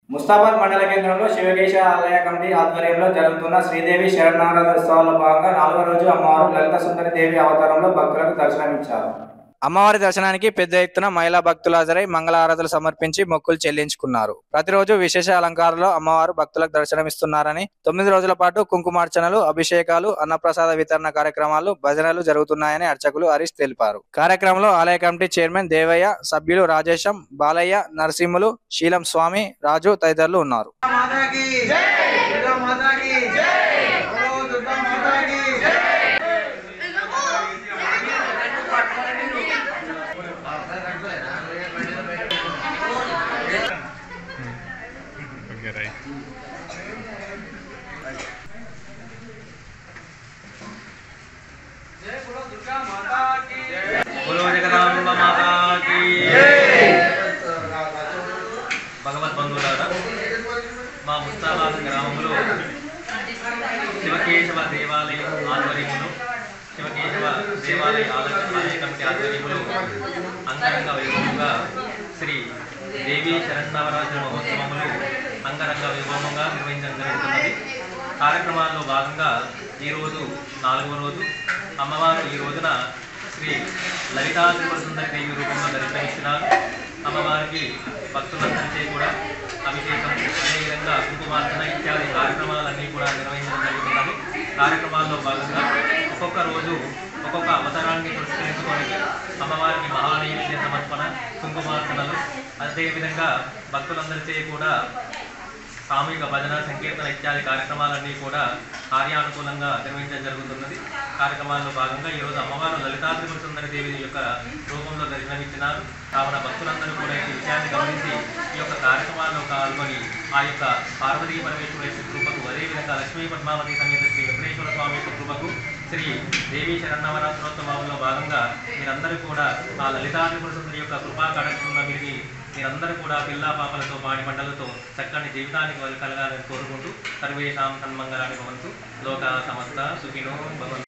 ముస్తాబాద్ మండల కేంద్రంలో శివకేశ ఆలయ కమిటీ ఆధ్వర్యంలో జరుగుతున్న శ్రీదేవి శరణారాధోత్సవాల భాగంగా నాలుగో రోజు అమ్మవారు లలిత సుందరి దేవి అవతారంలో భక్తులకు దర్శనమిచ్చారు అమ్మవారి దర్శనానికి పెద్ద ఎత్తున మహిళా భక్తులు హాజరై మంగళారతులు సమర్పించి మొక్కులు చెల్లించుకున్నారు ప్రతిరోజు విశేష అలంకారంలో అమ్మవారు భక్తులకు దర్శనమిస్తున్నారని తొమ్మిది రోజుల పాటు కుంకుమార్చనలు అభిషేకాలు అన్నప్రసాద వితరణ కార్యక్రమాలు భజనలు జరుగుతున్నాయని అర్చకులు హరీష్ తెలిపారు కార్యక్రమంలో ఆలయ కమిటీ చైర్మన్ దేవయ్య సభ్యులు రాజేశం బాలయ్య నరసింహులు శీలం స్వామి రాజు తదితరులు ఉన్నారు माता की दुर्गा माता की बोलो दुर्गा माता की बोलो జగదాంబ మాతా కీ భగవద్బంధువులారా మా ముస్తాబాద్ గ్రామంలో శివకేశవ దేవాలయం ఆధ్వర్యంలో శివకేశవ దేవాలయ ఆలయ ఆలయ కమిటీ ఆధ్వర్యంలో అంగరంగ వైభవంగా శ్రీ దేవీ శరన్నవరాత్రి మహోత్సవములు అంగరంగ వైభవంగా నిర్వహించడం జరుగుతున్నది కార్యక్రమాల్లో భాగంగా ఈరోజు నాలుగవ రోజు అమ్మవారు ఈ రోజున శ్రీ లలితా త్రిపుర సుందరి దేవి రూపంలో దర్శనమిచ్చినారు అమ్మవారికి భక్తులందరిచే కూడా అభిషేకం అదేవిధంగా కుంకుమార్చన ఇత్యాది కార్యక్రమాలన్నీ కూడా నిర్వహించడం జరుగుతున్నది కార్యక్రమాల్లో భాగంగా ఒక్కొక్క రోజు ఒక్కొక్క అవసరాన్ని పురస్కరించుకొని అమ్మవారికి మహానైవేద్య సమర్పణ కుంకుమార్చనలు అదేవిధంగా భక్తులందరిచే కూడా సామూహిక భజన సంకీర్తన ఇత్యాది కార్యక్రమాలన్నీ కూడా కార్యానుకూలంగా నిర్వహించడం జరుగుతున్నది కార్యక్రమాల్లో భాగంగా ఈరోజు అమ్మవారు లలితా త్రిపుర సుందరి దేవి యొక్క రూపంలో దర్శనమిచ్చినారు కావున భక్తులందరూ కూడా ఈ విషయాన్ని గమనించి ఈ యొక్క కార్యక్రమాల్లో పాల్గొని ఆ యొక్క పార్వతీ పరమేశ్వర యొక్క కృపకు అదేవిధంగా లక్ష్మీ పద్మావతి సమేత శ్రీ వెంకటేశ్వర స్వామి యొక్క కృపకు శ్రీ దేవీ శరణవరాత్రోత్సవంలో భాగంగా మీరందరూ కూడా ఆ లలితా త్రిపుర సుందరి యొక్క కృపా కడక్షంలో మీరు మీరందరూ కూడా పిల్లా పాపలతో పాడి పంటలతో చక్కని జీవితానికి వాళ్ళు కలగాలని కోరుకుంటూ సర్వేషాం సన్మంగళాన్ని భవంతు లోక సమస్త సుఖినో భవంతు